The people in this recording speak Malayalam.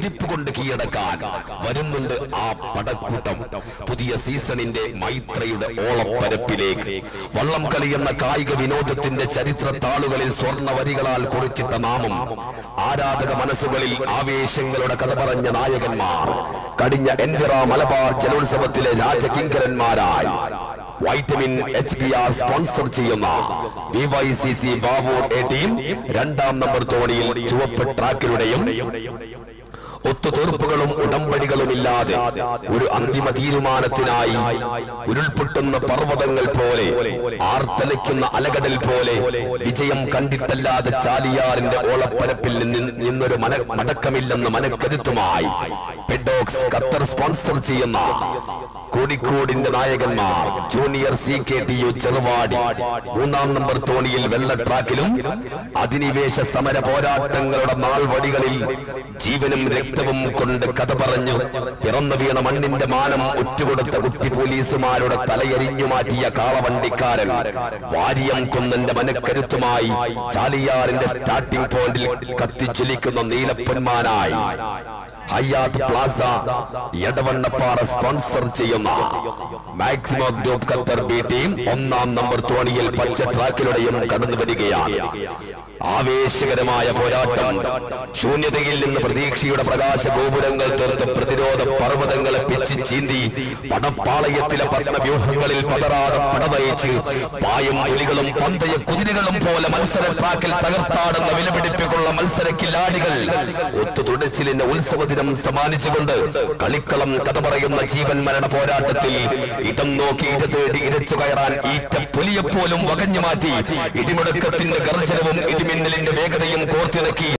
വിരിപ്പ് കൊണ്ട് കീഴടക്കാൻ വരുന്നുണ്ട് ആ പടക്കൂട്ടം പുതിയ സീസണിന്റെ മൈത്രയുടെ ഓളപ്പരപ്പിലേക്ക് വള്ളം കളി എന്ന കായിക വിനോദത്തിന്റെ ചരിത്ര താളുകളിൽ സ്വർണ്ണ വരികളാൽ കുറിച്ചിട്ട നാമം ആരാധക മനസ്സുകളിൽ ആവേശങ്ങളുടെ കഥ പറഞ്ഞ നായകന്മാർ കടിഞ്ഞ എൻവിറ മലബാർ ജലോത്സവത്തിലെ രാജകിങ്കരന്മാരായി vitamin H P R sponsor ചെയ്യുന്ന V Y C C Vavoor A team രണ്ടാം നമ്പർ തോണിയിൽ ചുവപ്പ് ട്രാക്കിലൂടെയും ഒത്തുതീർപ്പുകളും ഉടമ്പടികളും ഇല്ലാതെ ഒരു അന്തിമ തീരുമാനത്തിനായി ഉരുൾപൊട്ടുന്ന പർവ്വതങ്ങൾ പോലെ ആർത്തലയ്ക്കുന്ന അലകടൽ പോലെ വിജയം കണ്ടിട്ടല്ലാതെ ചാലിയാറിന്റെ ഓളപ്പരപ്പിൽ നിന്ന് നിന്നൊരു മന മടക്കമില്ലെന്ന മനക്കരുത്തുമായി പെഡോക്സ് ഖത്തർ സ്പോൺസർ ചെയ്യുന്ന കോഴിക്കോടിന്റെ നായകന്മാർ junior C K T U Cheruvadi മൂന്നാം നമ്പർ തോണിയിൽ വെള്ള ട്രാക്കിലും അധിനിവേശ സമര പോരാട്ടങ്ങളുടെ നാൾവടികളിൽ ജീവനും രക്തവും കൊണ്ട് കഥ പറഞ്ഞു പിറന്നു വീണ മണ്ണിന്റെ മാനം ഒറ്റുകൊടുത്ത കുട്ടി പോലീസുമാരുടെ തലയെരിഞ്ഞു മാറ്റിയ കാളവണ്ടിക്കാരൻ വാരിയം കുന്നന്റെ മനക്കരുത്തുമായി ചാലിയാറിന്റെ സ്റ്റാർട്ടിംഗ് പോയിന്റിൽ കത്തിജ്വലിക്കുന്ന നീലപ്പൊന്മാനായി ഹയാത്ത് പ്ലാസ എടവണ്ണപ്പാറ സ്പോൺസർ ചെയ്യുന്ന Maximo group Qatar B team ഒന്നാം നമ്പർ തോണിയിൽ പച്ച ട്രാക്കിലൂടെയും കടന്നു വരികയാണ് ആവേശകരമായ പോരാട്ടം ശൂന്യതയിൽ നിന്ന് പ്രതീക്ഷയുടെ പ്രകാശ ഗോപുരങ്ങൾ തീർത്ത് പ്രതിരോധ പർവ്വതങ്ങളെ പിച്ച് ചീന്തി പടപ്പാളയത്തിലെ പത്മവ്യൂഹങ്ങളിൽ പതറാതെ പടനയിച്ച് പായും പുലികളും പന്തയ കുതിരകളും പോലെ മത്സര ട്രാക്കിൽ തകർത്താടുന്ന വിലപിടിപ്പിക്കുള്ള മത്സര കില്ലാടികൾ ഒത്തുതുടച്ചിലിന്റെ ഉത്സവ ദിനം സമ്മാനിച്ചുകൊണ്ട് കളിക്കളം കഥ പറയുന്ന ജീവൻ മരണ പോരാട്ടത്തിൽ ഇടം നോക്കി ഇര തേടി ഇരച്ചു കയറാൻ ഈറ്റ പുലിയെപ്പോലും വകഞ്ഞു മാറ്റി ഇടിമുടക്കത്തിന്റെ ഗർജനവും ഇടിമിന്നലിന്റെ വേഗതയും കോർത്തിണക്കി